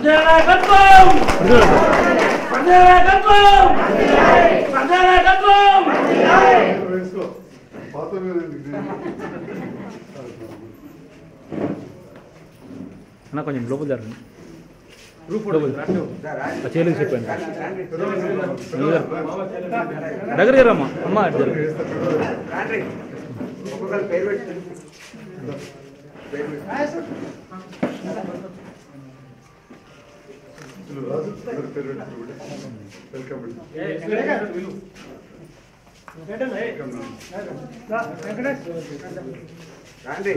నాయకత్వం ప్రజల నాయకత్వం ప్రజల నాయకత్వం వేసుకో పాత మీద ఎందుకు? అన్న కొంచెం లోపల జరగండి ఆ చేయలేదు చెప్పండి దగ్గర జరమ్మా అమ్మ అటు జరగండి ఒక్కొక్కరు పేరు పెట్టి పేరు పెట్టి ఇల్లు రాజు అందరి పేరు పెట్టుకోండి. వెల్కమ్ అండి. రండి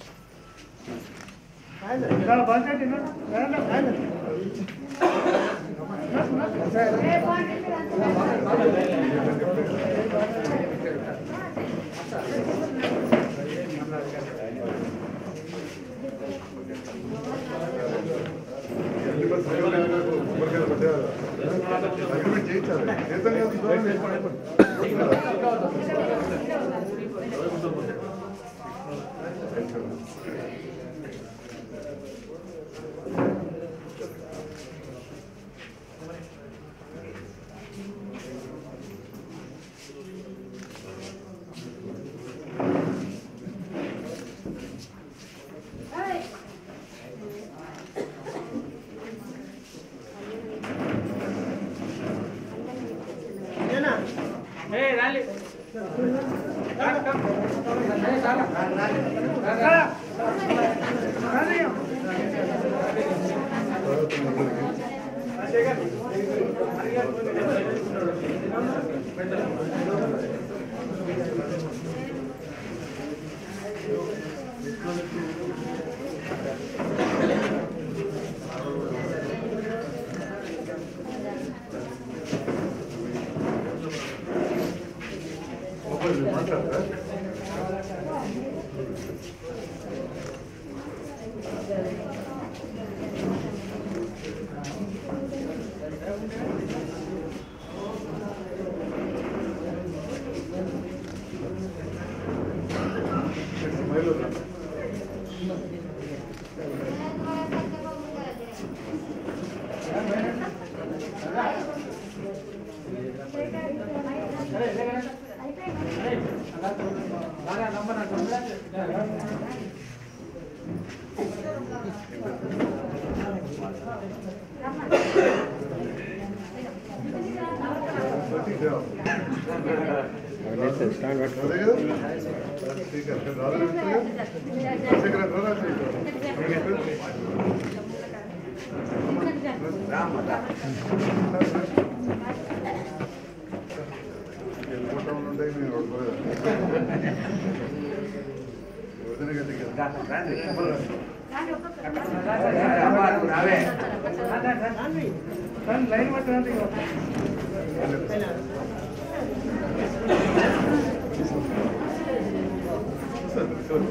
ఎన్ని మంది సైకిల్ మీద నాకు కొబ్బరికాయలు పడ్డారు. అగ్రిమెంట్ చేయించాలి. జీతం కాదు, దూరం చేయించాలి. తర్వాత అందరికీ మొబైల్ మాట్లాడరా స్మైల్ వద్దా? బట్టి ఇదే. అదే కదా? స్పీకర్. రాదు కదా? స్పీకర్ ఎట్లా రాదు? వెళ్ళిపోతా ఉంటే నేను ఒకరు. వదిన గదికి వెళ్తా. రండి అమ్మా నువ్వు రావే సరే, సరే.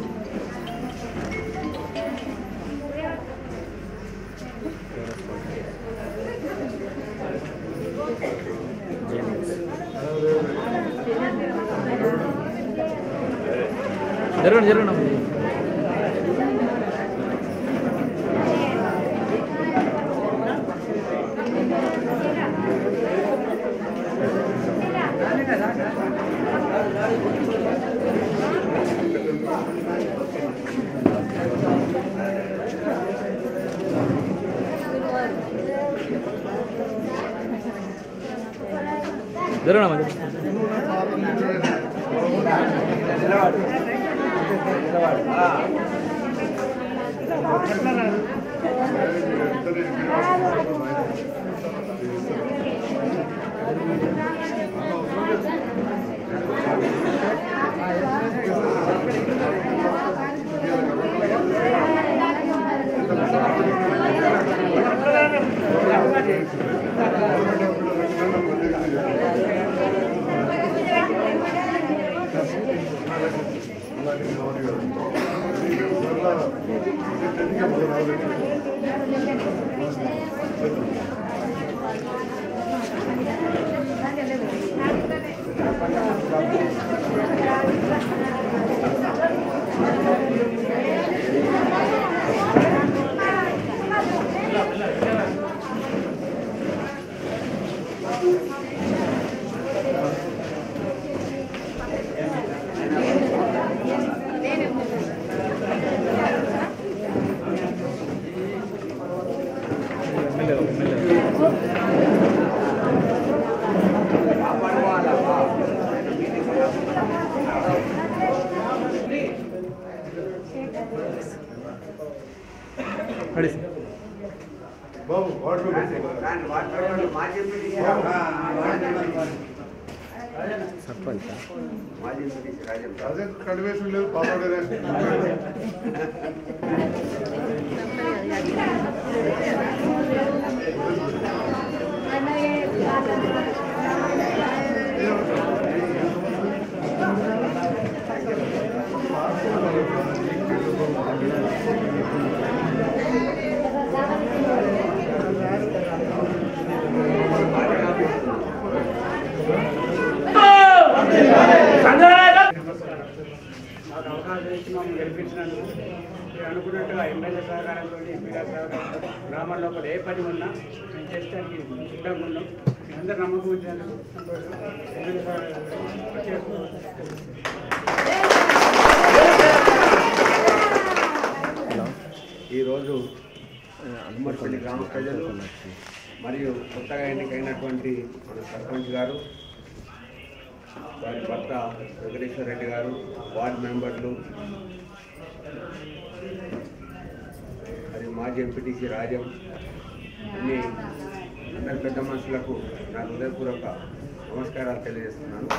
జరగండి జరగండి అమ్మ. జరగండి అమ్మ, జరగండి. నిలబడు నిలబడు ఆ. ¡Vamos! వాడిని వాడుకోవడం మా చెప్పి మాజీ ఎంపీ రాజన్ అదే కడివేసి లేదు పాపడే సంజయ్ నాయకత్వం మాకు అవకాశం ఇచ్చి మమ్మల్ని గెలిపించినందుకు మీరు అనుకున్నట్టుగా ఎమ్మెల్యే సహకారంతో ఎంపీ గారి సహకారంతో గ్రామాల్లో లోపల ఏ పని ఉన్నా మేము చేసడానికి సిద్ధంగా ఉన్నాం మీ అందరు నమ్మకం ఇచ్చినందుకు సంతోషం ఎమ్మెల్యే సహకారంతో చేస్తున్నాం ఈరోజు ఉమ్మడిపల్లి గ్రామ ప్రజలు మరియు కొత్తగా ఎన్నికైనటువంటి మన సర్పంచ్ గారు వారి భర్త వెంకటేశ్వర రెడ్డి గారు వార్డు మెంబర్లు మరి మాజీ ఎంపీటీసీ రాజం అన్ని అందరి పెద్ద మనుషులకు నా హృదయపూర్వక నమస్కారాలు తెలియజేస్తున్నాను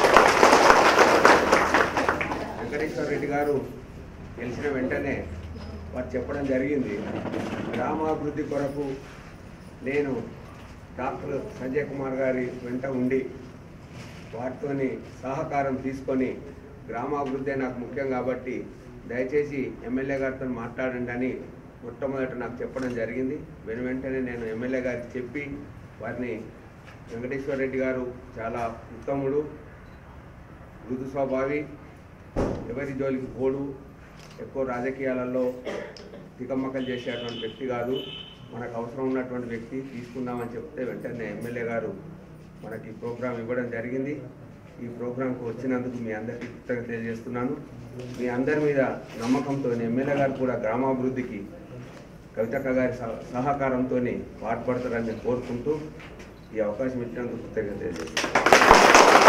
వెంకటేశ్వర రెడ్డి గారు గెలిచిన వెంటనే వారు చెప్పడం జరిగింది గ్రామాభివృద్ధి కొరకు నేను డాక్టర్ సంజయ్ కుమార్ గారి వెంట ఉండి వాటితోని సహకారం తీసుకొని గ్రామాభివృద్ధి నాకు ముఖ్యం కాబట్టి దయచేసి ఎమ్మెల్యే గారితో మాట్లాడండి అని మొట్టమొదట నాకు చెప్పడం జరిగింది వెను వెంటనే నేను ఎమ్మెల్యే గారికి చెప్పి వారిని వెంకటేశ్వర రెడ్డి గారు చాలా ఉత్తముడు మృదు స్వభావి ఎవరి జోలికి పోడు ఎక్కువ రాజకీయాలలో తికమ్మకలు చేసేటువంటి వ్యక్తి కాదు మనకు అవసరం ఉన్నటువంటి వ్యక్తి తీసుకుందామని చెప్తే వెంటనే ఎమ్మెల్యే గారు మనకి ప్రోగ్రాం ఇవ్వడం జరిగింది ఈ ప్రోగ్రాంకు వచ్చినందుకు మీ అందరికీ కృతజ్ఞత తెలియజేస్తున్నాను మీ అందరి మీద నమ్మకంతో ఎమ్మెల్యే గారు కూడా గ్రామాభివృద్ధికి కవితక్క గారి సహ- సహకారంతో పాటుపడతారని నేను కోరుకుంటూ ఈ అవకాశం ఇచ్చినందుకు కృతజ్ఞత తెలియజేస్తున్నాను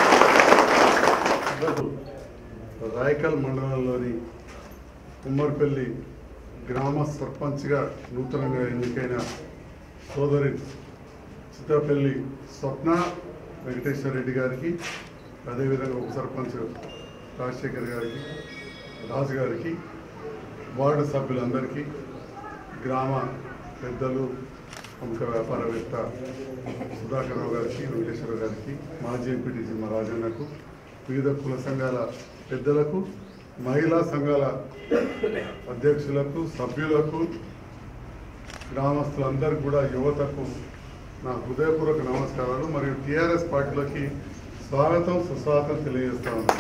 రాయకల్ మండలంలోని కుమ్మర్పల్లి గ్రామ సర్పంచ్గా నూతనంగా ఎన్నికైన సోదరి చిత్తపల్లి స్వప్న వెంకటేశ్వర రెడ్డి గారికి అదేవిధంగా ఉప సర్పంచ్ రాజశేఖర్ గారికి రాజు గారికి వార్డు సభ్యులందరికీ గ్రామ పెద్దలు ప్రముఖ వ్యాపారవేత్త సుధాకర్ రావు గారికి వెంకటేశ్వర గారికి మాజీ ఎంపీటీసీ మా రాజన్నకు వివిధ కుల సంఘాల పెద్దలకు మహిళా సంఘాల అధ్యక్షులకు సభ్యులకు గ్రామస్తులందరికీ కూడా యువతకు నా హృదయపూర్వక నమస్కారాలు మరియు టీఆర్ఎస్ పార్టీలోకి స్వాగతం సుస్వాగతం తెలియజేస్తా ఉన్నాను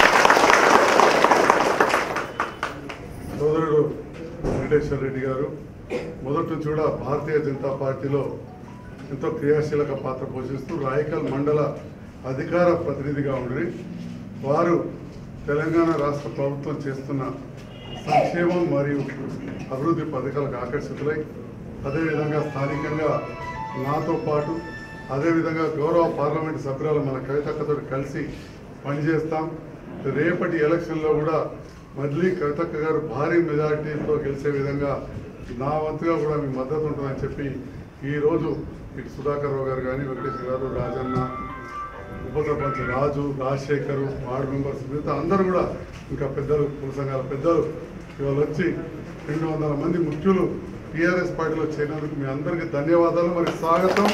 సోదరుడు వెంకటేశ్వర రెడ్డి గారు మొదటి నుంచి కూడా భారతీయ జనతా పార్టీలో ఎంతో క్రియాశీలక పాత్ర పోషిస్తూ రాయకల్ మండల అధికార ప్రతినిధిగా ఉండి వారు తెలంగాణ రాష్ట్ర ప్రభుత్వం చేస్తున్న సంక్షేమం మరియు అభివృద్ధి పథకాలకు ఆకర్షితులై అదేవిధంగా స్థానికంగా నాతో పాటు అదేవిధంగా గౌరవ పార్లమెంట్ సభ్యురాలు మన కవితక్కతో కలిసి పనిచేస్తాం రేపటి ఎలక్షన్లో కూడా మళ్ళీ కవితక్క గారు భారీ మెజారిటీతో గెలిచే విధంగా నా వంతుగా కూడా మీ మద్దతు ఉంటుందని చెప్పి ఈరోజు ఇటు సుధాకర్ రావు గారు కానీ వెంకటేశ్వర గారు రాజన్న ఉప సర్పంచ్ రాజు రాజశేఖర్ వార్డు మెంబర్స్ మిగతా అందరూ కూడా ఇంకా పెద్దలు కుల సంఘాల పెద్దలు ఇవాళ వచ్చి రెండు వందల మంది ముఖ్యులు టీఆర్ఎస్ పార్టీలో చేరినందుకు మీ అందరికీ ధన్యవాదాలు మరి స్వాగతం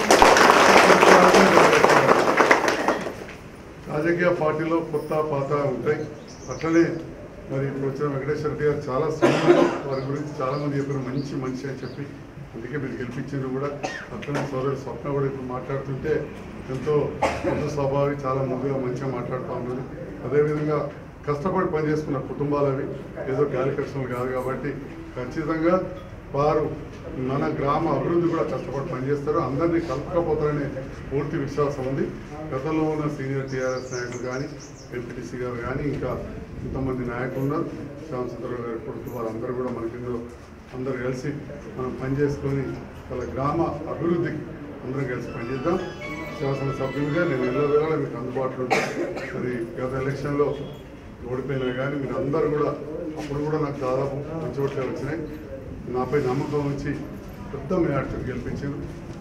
రాజకీయ పార్టీలో కొత్త పాత ఉంటాయి అట్లనే మరి ఇప్పుడు వచ్చిన వెంకటేశ్వర రెడ్డి గారు చాలా శ్రమలు వారి గురించి చాలా మంది చెప్పారు మంచి మనిషి అని చెప్పి అందుకే మీరు గెలిపించారు కూడా అట్లనే సోదరి స్వప్న కూడా ఇప్పుడు మాట్లాడుతుంటే ఎంతో మృదు స్వభావి చాలా ముందుగా మంచిగా మాట్లాడుతూ ఉన్నది అదేవిధంగా కష్టపడి పనిచేసుకున్న కుటుంబాలు అవి ఏదో గాలి కష్టం కాదు కాబట్టి ఖచ్చితంగా వారు మన గ్రామ అభివృద్ధి కూడా కష్టపడి పనిచేస్తారు అందరినీ కలుపుకపోతారనే పూర్తి విశ్వాసం ఉంది గతంలో ఉన్న సీనియర్ టీఆర్ఎస్ నాయకులు కానీ ఎంపీటీసీ గారు కానీ ఇంకా ఇంతమంది నాయకులు ఉన్నారు శ్యామసుందరరావు గారి కొడుకు వారందరూ కూడా మన కింద అందరూ కలిసి మనం పనిచేసుకొని వాళ్ళ గ్రామ అభివృద్ధికి అందరం కలిసి పనిచేద్దాం శాసనసభ్యులుగా నేను ఎన్నో వేళ మీకు అందుబాటులో ఉంటాను మరి గత ఎలక్షన్లో ఓడిపోయినా కానీ మీరు అందరూ కూడా అప్పుడు కూడా నాకు దాదాపు మంచి ఓట్లే వచ్చినాయి నాపై నమ్మకం ఉంచి పెద్ద మేడార్తో గెలిపించారు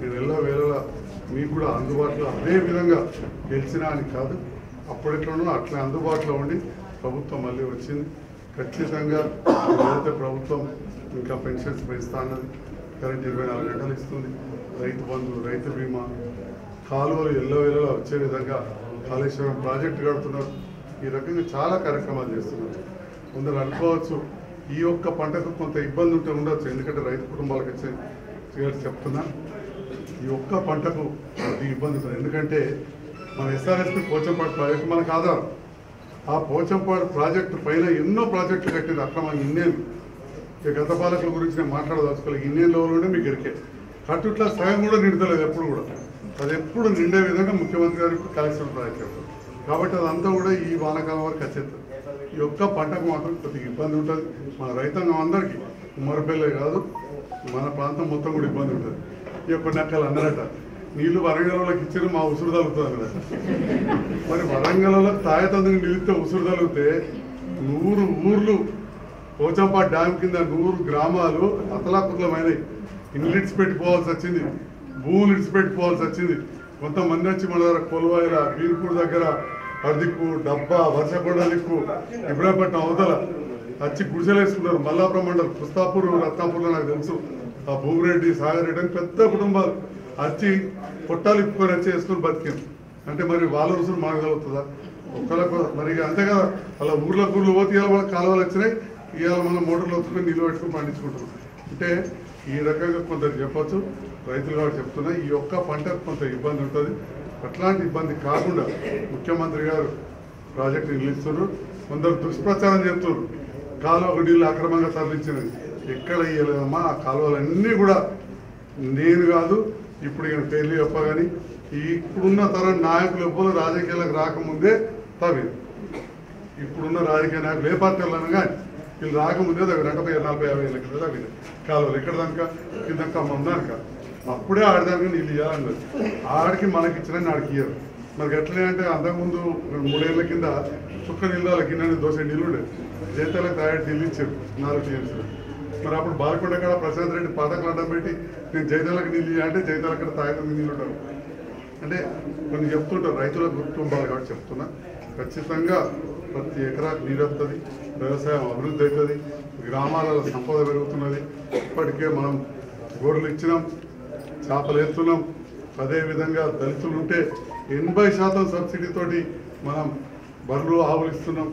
నేను ఎల్ల వేళలా మీకు కూడా అందుబాటులో అదే విధంగా గెలిచినా అని కాదు అప్పటిట్లోనూ అట్లా అందుబాటులో ఉండి ప్రభుత్వం మళ్ళీ వచ్చింది ఖచ్చితంగా ఏదైతే ప్రభుత్వం ఇంకా పెన్షన్స్ పెంచుతా అన్నది కరెంట్ ఇరవై నాలుగు గంటలు ఇస్తుంది రైతు బంధు రైతు బీమా కాలువలు ఎల్లో వేళలా వచ్చే విధంగా కాళేశ్వరం ప్రాజెక్టు కడుతున్నారు ఈ రకంగా చాలా కార్యక్రమాలు చేస్తున్నారు కొందరు అనుకోవచ్చు ఈ ఒక్క పంటకు కొంత ఇబ్బంది ఉంటే ఉండొచ్చు ఎందుకంటే రైతు కుటుంబాలకు వచ్చే చేయాలి చెప్తున్నా ఈ ఒక్క పంటకు అది ఇబ్బంది ఉంటుంది ఎందుకంటే మన ఎస్ఆర్ఎస్పి పోచంపాడు ప్రాజెక్టు మనకు ఆధారం ఆ పోచంపాడు ప్రాజెక్టు పైన ఎన్నో ప్రాజెక్టులు కట్టింది అక్రమంగా ఇన్నేళ్ళు ఇక గత పాలకుల గురించి నేను మాట్లాడదలుచుకోలేదు ఇన్నేళ్ళ ఉండే మీకు ఎరికే కట్టుట్ల సగం కూడా నిండుతలేదు ఎప్పుడు కూడా అది ఎప్పుడు నిండే విధంగా ముఖ్యమంత్రి గారికి కలెక్షన్ ప్రాజెక్ట్ కాబట్టి అదంతా కూడా ఈ వానాకాలం వరకు వచ్చేస్తుంది ఈ ఒక్క పంటకు మాత్రం కొద్దిగా ఇబ్బంది ఉంటుంది మన రైతాంగం అందరికీ ఉమ్మరపల్లె కాదు మన ప్రాంతం మొత్తం కూడా ఇబ్బంది ఉంటుంది ఈ యొక్క నక్కలు అన్నారట నీళ్లు వరంగల్లోకి ఇచ్చిన మా ఉసురు తగ్గుతుంది అన్నారట మరి వరంగల్లో తాయతందుకు నిలిస్తే ఉసురు తగిలితే నూరు ఊర్లు పోచంపా డ్యామ్ కింద నూరు గ్రామాలు అతలాకుతలమైనవి ఇన్లిట్స్ పెట్టుకోవాల్సి వచ్చింది భూములు ఇడిచిపెట్టుకోవాల్సి వచ్చింది కొంతమంది వచ్చి మన దగ్గర కొలువాయిల బీర్పూర్ దగ్గర అర్దిక్కు డబ్బా వర్షకొండ దిక్కు ఇబ్రాహీంపట్నం అవతల వచ్చి గుడిసెలేసుకున్నారు మల్లాపురం మండలం పుస్తాపూర్ రత్నాపూర్లో నాకు తెలుసు ఆ భూమిరెడ్డి సాగర్ రెడ్డి అని పెద్ద కుటుంబాలు వచ్చి పొట్టాలు ఇప్పుకొని వచ్చి వేసుకుని బతికింది అంటే మరి వాళ్ళ రుసులు మనకు కలుగుతుందా ఒక్కళ్ళకు మరి ఇక అంతే కదా అలా ఊర్లో ఊర్లు పోతే ఇవాళ మన కాలువలు వచ్చినాయి ఇవాళ మనం మోటార్లు వచ్చుకొని నీళ్ళు పెట్టుకుని పండించుకుంటున్నాం అంటే ఈ రకంగా కొందరు చెప్పొచ్చు రైతులు కూడా చెప్తున్నా ఈ ఒక్క పంటకు కొంత ఇబ్బంది ఉంటుంది అట్లాంటి ఇబ్బంది కాకుండా ముఖ్యమంత్రి గారు ప్రాజెక్టు నిలుస్తున్నారు కొందరు దుష్ప్రచారం చేస్తున్నారు కాలువకు నీళ్ళు అక్రమంగా తరలించినది ఎక్కడ ఇయ్యలేదమ్మా ఆ కాలువలన్నీ కూడా నేను కాదు ఇప్పుడు ఈయన పేర్లు చెప్పగాని ఈ ఇప్పుడున్న తరం నాయకులు ఎవ్వరు రాజకీయాలకు రాకముందే తవి ఇప్పుడున్న రాజకీయ నాయకులు ఏ పార్టీ వాళ్ళని కానీ వీళ్ళు రాకముందే దగ్గర నలభై నలభై యాభై ఏళ్ళ కింద తవ్విన కాలువలు ఎక్కడ దానిక కింద ఖమ్మం దానిక అప్పుడే ఆడదానికి నీళ్ళు ఇవ్వాలన్నది ఆడికి మనకి ఇచ్చిన ఆడికి ఇయ్యరు మనకి ఎట్లనే అంటే అంతకుముందు మూడేళ్ల కింద చుక్క నీళ్ళు కింద దోశ నీళ్ళు ఉండేది జైతాలకు తయారు నీళ్ళు ఇచ్చారు నాలుగు టీఎంసీలు మరి అప్పుడు బాలకొండ కాడ ప్రశాంత్ రెడ్డి పాఠకులు అడ్డం పెట్టి నేను జైతాలకు నీళ్ళు ఇయ్య అంటే జైతాల అక్కడ తాగడానికి నీళ్ళు ఉంటారు అంటే కొన్ని చెప్తుంటారు రైతుల కుటుంబాలు కాబట్టి చెప్తున్నా ఖచ్చితంగా ప్రతి ఎకరాకు నీరు వస్తుంది వ్యవసాయం అభివృద్ధి అవుతుంది గ్రామాలలో సంపద పెరుగుతున్నది ఇప్పటికే మనం గొర్రెలు ఇచ్చినాం చేపలు ఎత్తున్నాం అదేవిధంగా దళితులు ఉంటే ఎనభై శాతం సబ్సిడీతోటి మనం బర్రెలు ఆవులు ఇస్తున్నాం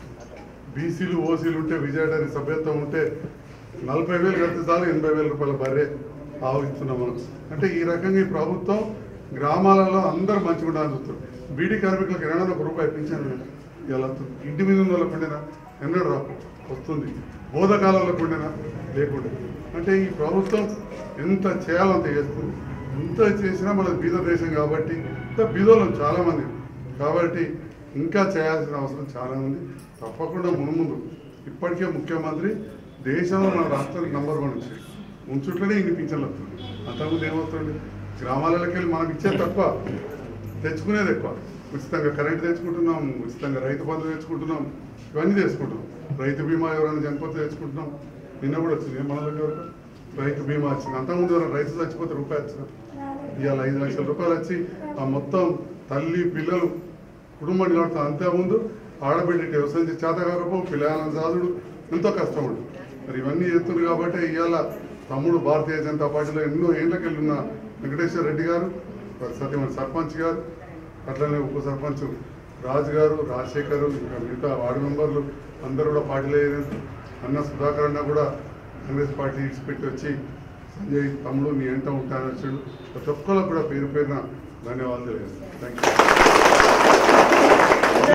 బీసీలు ఓసీలు ఉంటే విజయడని సభ్యత్వం ఉంటే నలభై వేలు కడితే చాలు ఎనభై వేల రూపాయల బర్రె ఆవు ఇస్తున్నాం మనం అంటే ఈ రకంగా ఈ ప్రభుత్వం గ్రామాలలో అందరూ మంచిగా ఉండాలని చూస్తారు బీడీ కార్మికులకు ఎన్నడన్నా ఒక రూపాయి పెంచాను ఇలా ఇంటి మీద ఉన్న వాళ్ళకు ఉండేనా ఎన్నడూ రా వస్తుంది బోధకాలంలో ఉండేనా లేకుండా అంటే ఈ ప్రభుత్వం ఎంత చేయాలంత చేస్తుంది ఎంత చేసినా మన బీద దేశం కాబట్టి ఇంత బీదోళ్ళం చాలామంది కాబట్టి ఇంకా చేయాల్సిన అవసరం చాలా ఉంది తప్పకుండా మునుముందు ఇప్పటికే ముఖ్యమంత్రి దేశంలో మన రాష్ట్రానికి నంబర్ వన్ వచ్చాయి ఉంచుట్లోనే ఇన్ని పింఛన్లు వస్తుంది అంతకుముందు ఏమవుతుంది గ్రామాలలోకి వెళ్ళి మనం ఇచ్చేది తక్కువ తెచ్చుకునేది ఎక్కువ ఉచితంగా కరెంట్ తెచ్చుకుంటున్నాం ఉచితంగా రైతు బంధు తెచ్చుకుంటున్నాం ఇవన్నీ తెచ్చుకుంటున్నాం రైతు బీమా ఎవరైనా చనిపోతే తెచ్చుకుంటున్నాం నిన్న కూడా వచ్చింది ఏ మన దగ్గర వరకు రైతు బీమా వచ్చింది అంతకుముందు ఎవరైనా రైతు చచ్చిపోతే రూపాయి వచ్చిన ఇవాళ ఐదు లక్షల రూపాయలు వచ్చి ఆ మొత్తం తల్లి పిల్లలు కుటుంబం నిలబడుతుంది అంతేముందు ఆడబిడ్డ వ్యవసాయం చేసి చేత కాకపో పిల్లలను సాదుడు ఎంతో కష్టం ఉంటుంది మరి ఇవన్నీ చేస్తున్నారు కాబట్టి ఇవాళ తమ్ముడు భారతీయ జనతా పార్టీలో ఎన్నో ఏళ్ళకి వెళ్ళున్న వెంకటేశ్వర రెడ్డి గారు సత్యమైన సర్పంచ్ గారు అట్లనే ఉప సర్పంచ్ రాజు గారు రాజశేఖర్ ఇంకా మిగతా వార్డు మెంబర్లు అందరూ కూడా పార్టీలో చేరారు. అన్న సుధాకర్ అన్న కూడా కాంగ్రెస్ పార్టీ ఇడిచిపెట్టి వచ్చి సంజయ్ తమ్ముడు నీ ఎంట ఉంటానని వచ్చాడు ప్రతి ఒక్కరికి కూడా పేరు పేరున ధన్యవాదాలు తెలియజేస్తాను థ్యాంక్ యూ